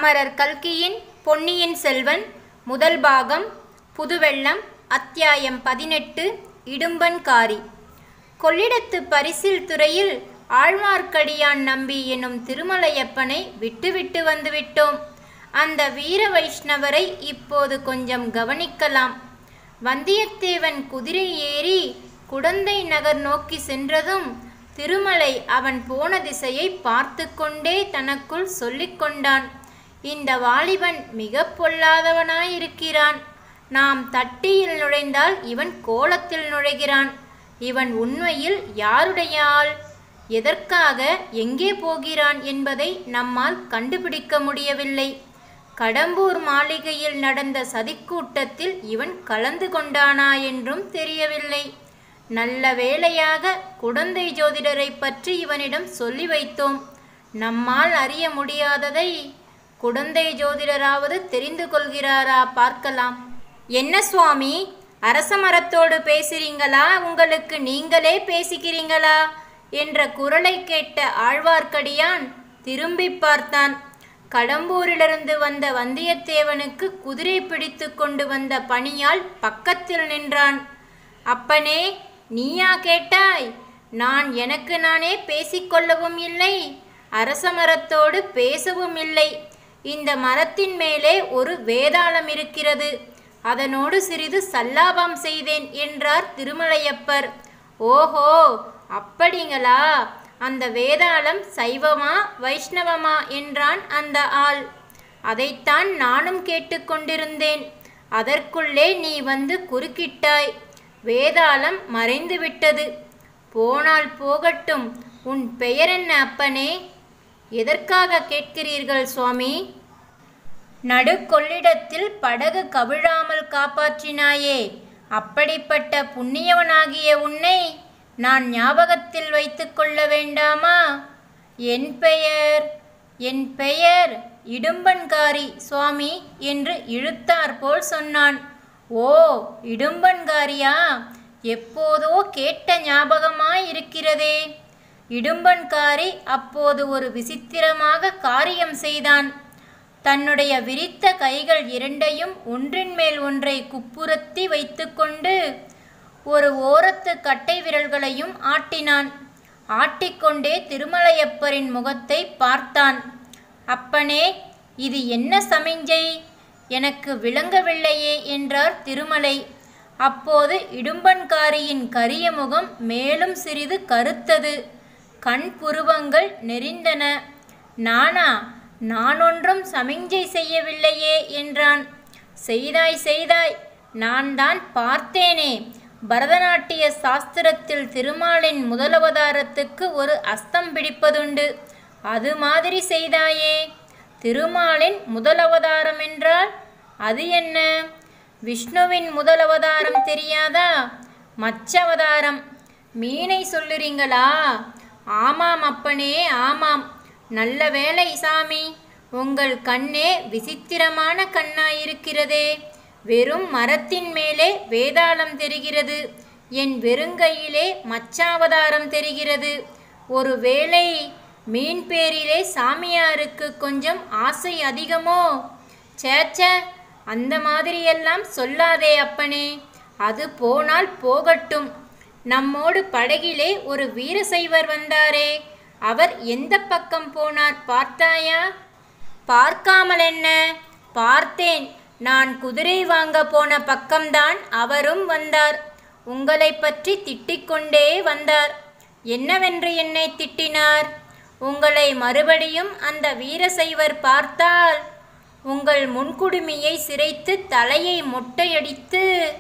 அமரர் கல்கியின் பொன்னியின் செல்வன் முதல் பாகம் புதுவெள்ளம் அத்தியாயம் பதினெட்டு இடும்பன்காரி கொள்ளிடத்து பரிசில் துறையில் ஆழ்வார்க்கடியான் நம்பி என்னும் திருமலையப்பனை விட்டுவிட்டு வந்துவிட்டோம் அந்த வீர வைஷ்ணவரை இப்போது கொஞ்சம் கவனிக்கலாம் வந்தியத்தேவன் குதிரை ஏறி குடந்தை நகர் நோக்கி சென்றதும் திருமலை அவன் போன திசையை பார்த்து கொண்டே தனக்குள் சொல்லிக் கொண்டான் இந்த வாலிபன் மிக பொல்லாதவனாயிருக்கிறான் நாம் தட்டியில் நுழைந்தால் இவன் கோலத்தில் நுழைகிறான் இவன் உண்மையில் யாருடைய ஆள் எதற்காக எங்கே போகிறான் என்பதை நம்மால் கண்டுபிடிக்க முடியவில்லை கடம்பூர் மாளிகையில் நடந்த சதிக்கூட்டத்தில் இவன் கலந்து கொண்டானா என்றும் தெரியவில்லை நல்ல வேளையாக குடந்தை ஜோதிடரை பற்றி இவனிடம் சொல்லி வைத்தோம் நம்மால் அறிய முடியாததை குடந்தை ஜோதிடராவது தெரிந்து கொள்கிறாரா பார்க்கலாம் என்ன சுவாமி அரச மரத்தோடு பேசுறீங்களா உங்களுக்கு நீங்களே பேசிக்கிறீங்களா என்ற குரலை கேட்ட ஆழ்வார்க்கடியான் திரும்பி பார்த்தான் கடம்பூரிலிருந்து வந்த வந்தியத்தேவனுக்கு குதிரை பிடித்து கொண்டு வந்த பணியால் பக்கத்தில் நின்றான் அப்பனே நீயா கேட்டாய் நான் எனக்கு நானே பேசிக்கொள்ளவும் இல்லை அரச மரத்தோடு பேசவும் இல்லை இந்த மரத்தின் மேலே ஒரு வேதாளம் இருக்கிறது அதனோடு சிறிது சல்லாபம் செய்தேன் என்றார் திருமலையப்பர் ஓஹோ அப்படிங்களா அந்த வேதாளம் சைவமா வைஷ்ணவமா என்றான் அந்த ஆள் அதைத்தான் நானும் கேட்டுக்கொண்டிருந்தேன் அதற்குள்ளே நீ வந்து குறுக்கிட்டாய் வேதாளம் மறைந்து விட்டது போனால் போகட்டும் உன் பெயர் என்ன அப்பனே எதற்காக கேட்கிறீர்கள் சுவாமி நடுக்கொள்ளிடத்தில் படகு கவிழாமல் காப்பாற்றினாயே அப்படிப்பட்ட புண்ணியவனாகிய உன்னை நான் ஞாபகத்தில் வைத்து கொள்ள வேண்டாமா என் பெயர் என் பெயர் இடும்பன்காரி சுவாமி என்று இழுத்தார் போல் சொன்னான் ஓ இடும்பன்காரியா எப்போதோ கேட்ட ஞாபகமாயிருக்கிறதே இடும்பன்காரி அப்போது ஒரு விசித்திரமாக காரியம் செய்தான் தன்னுடைய விரித்த கைகள் இரண்டையும் ஒன்றின் மேல் ஒன்றை குப்புறத்தி வைத்துக்கொண்டு ஒரு ஓரத்து கட்டை விரல்களையும் ஆட்டினான் ஆட்டிக்கொண்டே திருமலையப்பரின் முகத்தை பார்த்தான் அப்பனே இது என்ன சமிஞ்சை எனக்கு விளங்கவில்லையே என்றார் திருமலை அப்போது இடும்பன்காரியின் கரிய முகம் மேலும் சிறிது கருத்தது கண் புருவங்கள் நெறிந்தன நானா நான் ஒன்றும் சமிஞ்சை செய்யவில்லையே என்றான் செய்தாய் செய்தாய் நான் தான் பார்த்தேனே பரதநாட்டிய சாஸ்திரத்தில் திருமாலின் முதலவதாரத்துக்கு ஒரு அஸ்தம் பிடிப்பதுண்டு அது மாதிரி செய்தாயே திருமாலின் முதலவதாரம் என்றால் அது என்ன விஷ்ணுவின் முதலவதாரம் தெரியாதா மச்சவதாரம் மீனை சொல்லுறீங்களா ஆமாம் அப்பனே ஆமாம் நல்ல வேலை சாமி உங்கள் கண்ணே விசித்திரமான கண்ணாயிருக்கிறதே வெறும் மரத்தின் மேலே வேதாளம் தெரிகிறது என் வெறுங்கையிலே மச்சாவதாரம் தெரிகிறது ஒருவேளை மீன் பேரிலே சாமியாருக்கு கொஞ்சம் ஆசை அதிகமோ சேச்ச அந்த மாதிரியெல்லாம் சொல்லாதே அப்பனே அது போனால் போகட்டும் நம்மோடு படகிலே ஒரு வீரசைவர் வந்தாரே அவர் எந்த பக்கம் போனார் பார்த்தாயா பார்க்காமல் என்ன பார்த்தேன் நான் குதிரை வாங்க போன பக்கம்தான் அவரும் வந்தார் உங்களை பற்றி திட்டிக்கொண்டே வந்தார் என்னவென்று என்னை திட்டினார் உங்களை மறுபடியும் அந்த வீரசைவர் பார்த்தால் உங்கள் முன்குடுமியை சிரைத்து தலையை மொட்டையடித்து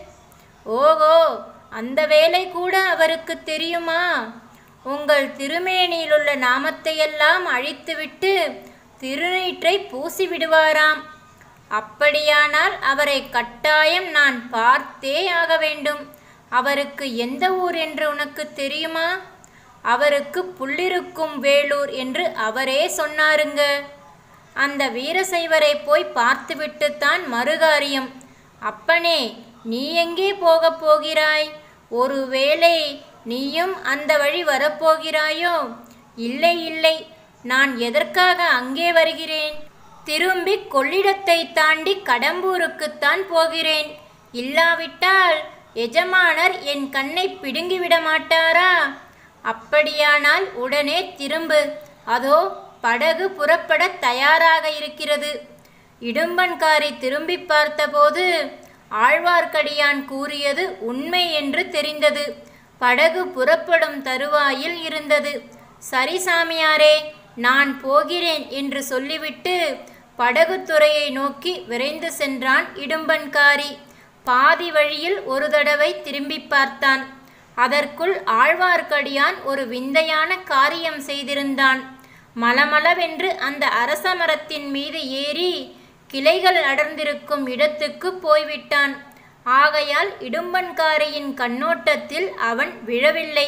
ஓகோ அந்த வேலை கூட அவருக்கு தெரியுமா உங்கள் திருமேனியிலுள்ள நாமத்தையெல்லாம் அழித்துவிட்டு திருநீற்றை பூசி விடுவாராம் அப்படியானால் அவரை கட்டாயம் நான் பார்த்தே ஆக வேண்டும் அவருக்கு எந்த ஊர் என்று உனக்கு தெரியுமா அவருக்கு புள்ளிருக்கும் வேலூர் என்று அவரே சொன்னாருங்க அந்த வீரசைவரை போய் பார்த்துவிட்டுத்தான் மறுகாரியம் அப்பனே நீ எங்கே போகப் போகிறாய் ஒருவேளை நீயும் அந்த வழி வரப்போகிறாயோ இல்லை இல்லை நான் எதற்காக அங்கே வருகிறேன் திரும்பி கொள்ளிடத்தை தாண்டி கடம்பூருக்குத்தான் போகிறேன் இல்லாவிட்டால் எஜமானர் என் கண்ணை பிடுங்கிவிட மாட்டாரா அப்படியானால் உடனே திரும்பு அதோ படகு புறப்பட தயாராக இருக்கிறது இடும்பன்காரி திரும்பி பார்த்தபோது ஆழ்வார்க்கடியான் கூறியது உண்மை என்று தெரிந்தது படகு புறப்படும் தருவாயில் இருந்தது சரி சாமியாரே நான் போகிறேன் என்று சொல்லிவிட்டு படகுத்துறையை நோக்கி விரைந்து சென்றான் இடும்பன்காரி பாதி வழியில் ஒரு தடவை திரும்பி பார்த்தான் அதற்குள் ஆழ்வார்க்கடியான் ஒரு விந்தையான காரியம் செய்திருந்தான் மலமளவென்று அந்த அரச மரத்தின் மீது ஏறி கிளைகள் அடர்ந்திருக்கும் இடத்துக்கு போய்விட்டான் ஆகையால் இடும்பன்காரியின் கண்ணோட்டத்தில் அவன் விழவில்லை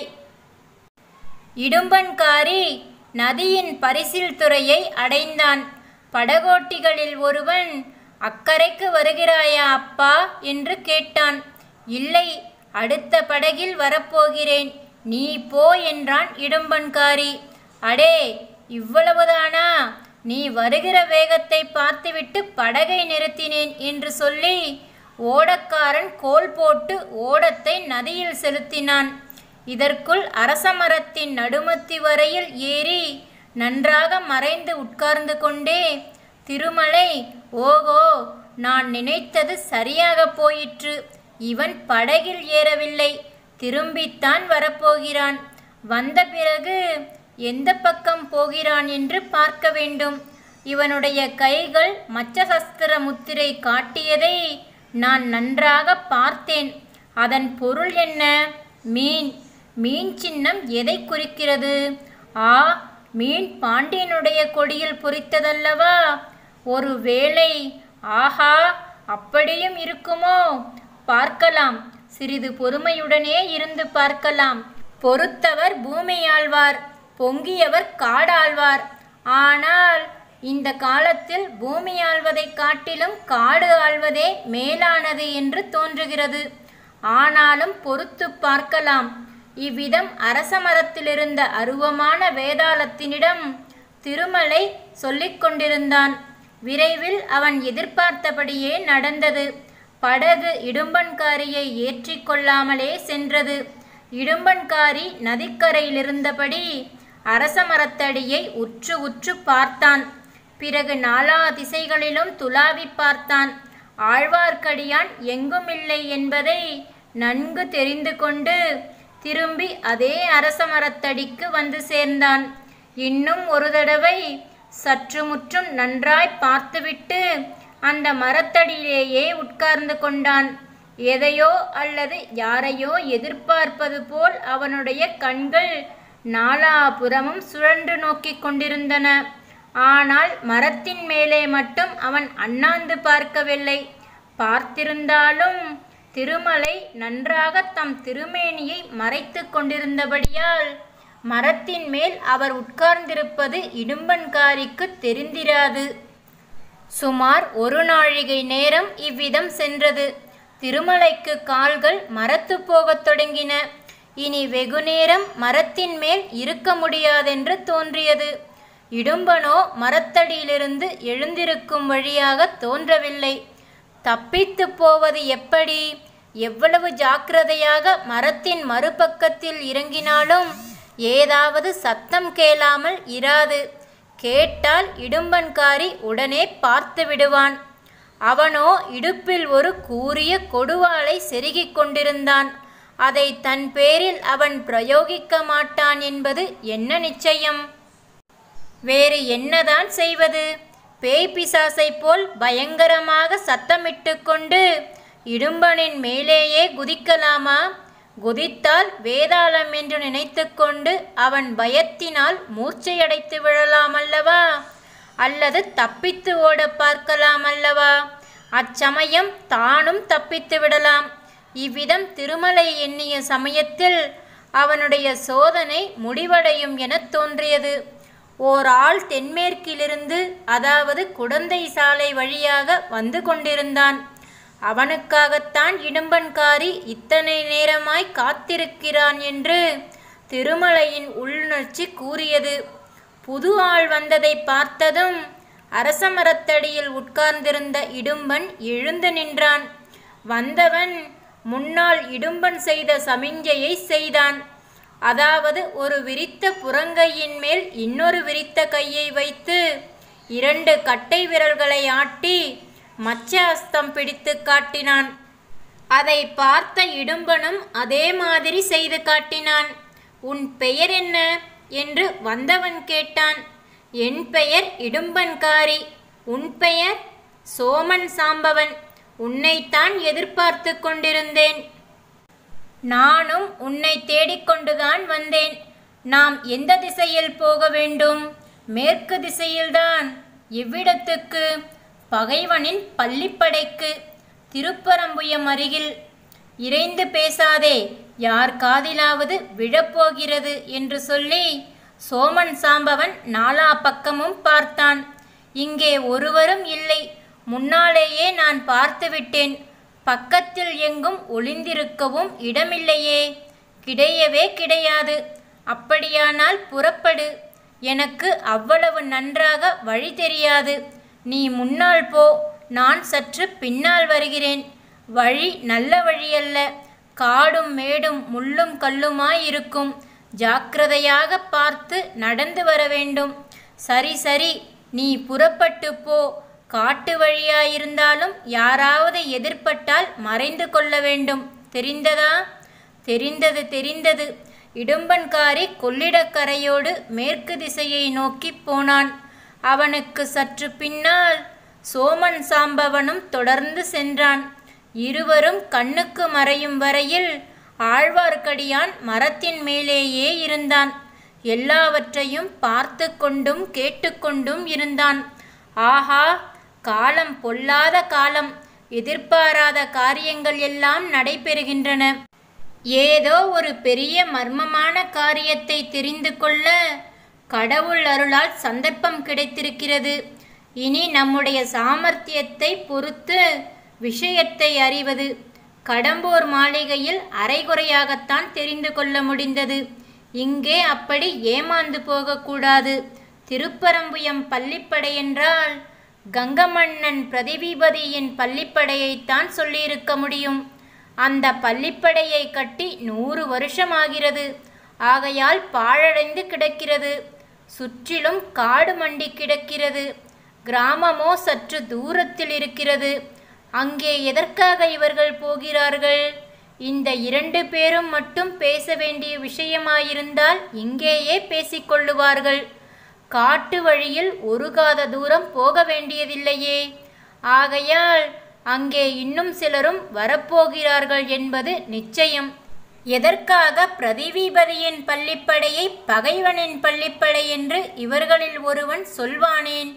இடும்பன்காரி நதியின் பரிசில் துறையை அடைந்தான் படகோட்டிகளில் ஒருவன் அக்கரைக்கு வருகிறாயா அப்பா என்று கேட்டான் இல்லை அடுத்த படகில் வரப்போகிறேன் நீ போ என்றான் இடும்பன்காரி அடே இவ்வளவுதானா நீ வருகிற வேகத்தை பார்த்துவிட்டு படகை நிறுத்தினேன் என்று சொல்லி ஓடக்காரன் கோல் போட்டு ஓடத்தை நதியில் செலுத்தினான் இதற்குள் அரசமரத்தின் நடுமத்தி வரையில் ஏறி நன்றாக மறைந்து உட்கார்ந்து கொண்டே திருமலை ஓகோ நான் நினைத்தது சரியாக போயிற்று இவன் படகில் ஏறவில்லை திரும்பித்தான் வரப்போகிறான் வந்த பிறகு எந்த பக்கம் போகிறான் என்று பார்க்க வேண்டும் இவனுடைய கைகள் மச்சசஸ்திர முத்திரை காட்டியதை நான் நன்றாக பார்த்தேன் அதன் பொருள் என்ன மீன் மீன் சின்னம் எதை குறிக்கிறது ஆ மீன் பாண்டியனுடைய கொடியில் பொறித்ததல்லவா ஒரு வேளை ஆஹா அப்படியும் இருக்குமோ பார்க்கலாம் சிறிது பொறுமையுடனே இருந்து பார்க்கலாம் பொறுத்தவர் பூமியாழ்வார் பொங்கியவர் காடாழ்வார் ஆனால் இந்த காலத்தில் பூமி ஆள்வதைக் காட்டிலும் காடு ஆள்வதே மேலானது என்று தோன்றுகிறது ஆனாலும் பொறுத்து பார்க்கலாம் இவ்விதம் அரச மரத்திலிருந்த அருவமான வேதாளத்தினிடம் திருமலை சொல்லிக் கொண்டிருந்தான் விரைவில் அவன் எதிர்பார்த்தபடியே நடந்தது படகு இடும்பன்காரியை ஏற்றிக்கொள்ளாமலே சென்றது இடும்பன்காரி நதிக்கரையிலிருந்தபடி அரச மரத்தடியை உற்று உற்று பார்த்தான் பிறகு நாலா திசைகளிலும் துலாவி பார்த்தான் ஆழ்வார்க்கடியான் எங்குமில்லை என்பதை நன்கு தெரிந்து கொண்டு திரும்பி அதே அரச மரத்தடிக்கு வந்து சேர்ந்தான் இன்னும் ஒரு தடவை சற்று முற்றும் நன்றாய் பார்த்துவிட்டு அந்த மரத்தடியிலேயே உட்கார்ந்து கொண்டான் எதையோ அல்லது யாரையோ எதிர்பார்ப்பது போல் அவனுடைய கண்கள் நாலாபுறமும் சுழன்று நோக்கிக் கொண்டிருந்தன ஆனால் மரத்தின் மேலே மட்டும் அவன் அண்ணாந்து பார்க்கவில்லை பார்த்திருந்தாலும் திருமலை நன்றாக தம் திருமேனியை மறைத்து கொண்டிருந்தபடியால் மரத்தின் மேல் அவர் உட்கார்ந்திருப்பது இடும்பன்காரிக்கு தெரிந்திராது சுமார் ஒரு நாழிகை நேரம் இவ்விதம் சென்றது திருமலைக்கு கால்கள் மரத்து போகத் தொடங்கின இனி வெகுநேரம் மரத்தின் மேல் இருக்க முடியாதென்று தோன்றியது இடும்பனோ மரத்தடியிலிருந்து எழுந்திருக்கும் வழியாக தோன்றவில்லை தப்பித்து போவது எப்படி எவ்வளவு ஜாக்கிரதையாக மரத்தின் மறுபக்கத்தில் இறங்கினாலும் ஏதாவது சத்தம் கேளாமல் இராது கேட்டால் இடும்பன்காரி உடனே பார்த்து விடுவான் அவனோ இடுப்பில் ஒரு கூரிய கொடுவாளை செருகிக் கொண்டிருந்தான் அதை தன் பேரில் அவன் பிரயோகிக்க மாட்டான் என்பது என்ன நிச்சயம் வேறு என்னதான் செய்வது பேய் பிசாசைப் போல் பயங்கரமாக சத்தமிட்டு கொண்டு இடும்பனின் மேலேயே குதிக்கலாமா குதித்தால் வேதாளம் என்று நினைத்துக்கொண்டு அவன் பயத்தினால் மூர்ச்சையடைத்து விழலாமல்லவா அல்லது தப்பித்து ஓட பார்க்கலாம் அல்லவா அச்சமயம் தானும் தப்பித்து விடலாம் இவ்விதம் திருமலை எண்ணிய சமயத்தில் அவனுடைய சோதனை முடிவடையும் எனத் தோன்றியது ஓர் ஆள் தென்மேற்கிலிருந்து அதாவது குடந்தை சாலை வழியாக வந்து கொண்டிருந்தான் அவனுக்காகத்தான் இடும்பன்காரி இத்தனை நேரமாய் காத்திருக்கிறான் என்று திருமலையின் உள்நர்ச்சி கூறியது புது ஆள் வந்ததை பார்த்ததும் அரச மரத்தடியில் உட்கார்ந்திருந்த இடும்பன் எழுந்து நின்றான் வந்தவன் முன்னால் இடும்பன் செய்த சமிஞ்சையை செய்தான் அதாவது ஒரு விரித்த புறங்கையின் மேல் இன்னொரு விரித்த கையை வைத்து இரண்டு கட்டை விரல்களை ஆட்டி மச்ச அஸ்தம் பிடித்து காட்டினான் அதை பார்த்த இடும்பனும் அதே மாதிரி செய்து காட்டினான் உன் பெயர் என்ன என்று வந்தவன் கேட்டான் என் பெயர் இடும்பன்காரி உன் பெயர் சோமன் சாம்பவன் உன்னைத்தான் எதிர்பார்த்து கொண்டிருந்தேன் நானும் உன்னை தேடிக்கொண்டுதான் வந்தேன் நாம் எந்த திசையில் போக வேண்டும் மேற்கு திசையில்தான் இவ்விடத்துக்கு பகைவனின் பள்ளிப்படைக்கு திருப்பரம்புயம் அருகில் இறைந்து பேசாதே யார் காதிலாவது விழப்போகிறது என்று சொல்லி சோமன் சாம்பவன் நாலா பக்கமும் பார்த்தான் இங்கே ஒருவரும் இல்லை முன்னாலேயே நான் பார்த்து விட்டேன் பக்கத்தில் எங்கும் ஒளிந்திருக்கவும் இடமில்லையே கிடையவே கிடையாது அப்படியானால் புறப்படு எனக்கு அவ்வளவு நன்றாக வழி தெரியாது நீ முன்னால் போ நான் சற்று பின்னால் வருகிறேன் வழி நல்ல வழியல்ல காடும் மேடும் முள்ளும் கல்லுமாயிருக்கும் ஜாக்கிரதையாக பார்த்து நடந்து வர வேண்டும் சரி சரி நீ புறப்பட்டு போ காட்டு வழியாயிருந்தாலும் யாராவது எதிர்ப்பட்டால் மறைந்து கொள்ள வேண்டும் தெரிந்ததா தெரிந்தது தெரிந்தது இடும்பன்காரி கொள்ளிடக்கரையோடு மேற்கு திசையை நோக்கி போனான் அவனுக்கு சற்று பின்னால் சோமன் சாம்பவனும் தொடர்ந்து சென்றான் இருவரும் கண்ணுக்கு மறையும் வரையில் ஆழ்வார்க்கடியான் மரத்தின் மேலேயே இருந்தான் எல்லாவற்றையும் பார்த்து கொண்டும் கேட்டுக்கொண்டும் இருந்தான் ஆஹா காலம் பொல்லாத காலம் எதிர்பாராத காரியங்கள் எல்லாம் நடைபெறுகின்றன ஏதோ ஒரு பெரிய மர்மமான காரியத்தை தெரிந்து கொள்ள கடவுள் அருளால் சந்தர்ப்பம் கிடைத்திருக்கிறது இனி நம்முடைய சாமர்த்தியத்தை பொறுத்து விஷயத்தை அறிவது கடம்பூர் மாளிகையில் அரைகுறையாகத்தான் தெரிந்து கொள்ள முடிந்தது இங்கே அப்படி ஏமாந்து போகக்கூடாது திருப்பரம்புயம் பள்ளிப்படை என்றால் கங்கமன்னன் பிரதிபதியின் பள்ளிப்படையைத்தான் சொல்லியிருக்க முடியும் அந்த பள்ளிப்படையை கட்டி நூறு வருஷமாகிறது ஆகையால் பாழடைந்து கிடக்கிறது சுற்றிலும் காடு மண்டி கிடக்கிறது கிராமமோ சற்று தூரத்தில் இருக்கிறது அங்கே எதற்காக இவர்கள் போகிறார்கள் இந்த இரண்டு பேரும் மட்டும் பேச வேண்டிய விஷயமாயிருந்தால் இங்கேயே பேசிக்கொள்ளுவார்கள் காட்டு வழியில் ஒரு காத தூரம் போக வேண்டியதில்லையே ஆகையால் அங்கே இன்னும் சிலரும் வரப்போகிறார்கள் என்பது நிச்சயம் எதற்காக பிரதிபதியின் பள்ளிப்படையை பகைவனின் பள்ளிப்படை என்று இவர்களில் ஒருவன் சொல்வானேன்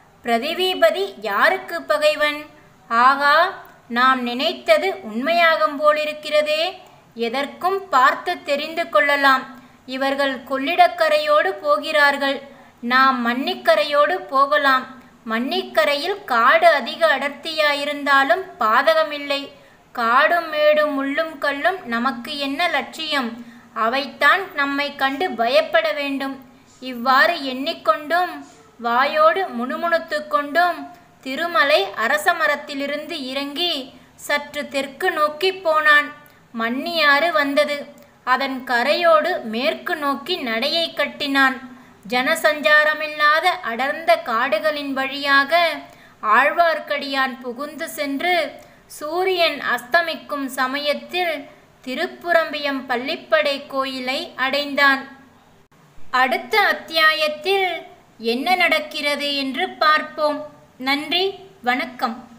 பிரதிபதி யாருக்கு பகைவன் ஆகா நாம் நினைத்தது உண்மையாகும் போலிருக்கிறதே எதற்கும் பார்த்து தெரிந்து கொள்ளலாம் இவர்கள் கொள்ளிடக்கரையோடு போகிறார்கள் நாம் மன்னிக்கரையோடு போகலாம் மன்னிக்கரையில் காடு அதிக அடர்த்தியாயிருந்தாலும் பாதகமில்லை காடும் மேடும் முள்ளும் கல்லும் நமக்கு என்ன லட்சியம் அவைத்தான் நம்மை கண்டு பயப்பட வேண்டும் இவ்வாறு எண்ணிக்கொண்டும் வாயோடு முணுமுணுத்து கொண்டும் திருமலை அரச மரத்திலிருந்து இறங்கி சற்று தெற்கு நோக்கி போனான் மன்னியாறு வந்தது அதன் கரையோடு மேற்கு நோக்கி நடையை கட்டினான் ஜனசஞ்சாரமில்லாத அடர்ந்த காடுகளின் வழியாக ஆழ்வார்க்கடியான் புகுந்து சென்று சூரியன் அஸ்தமிக்கும் சமயத்தில் திருப்புரம்பியம் பள்ளிப்படை கோயிலை அடைந்தான் அடுத்த அத்தியாயத்தில் என்ன நடக்கிறது என்று பார்ப்போம் நன்றி வணக்கம்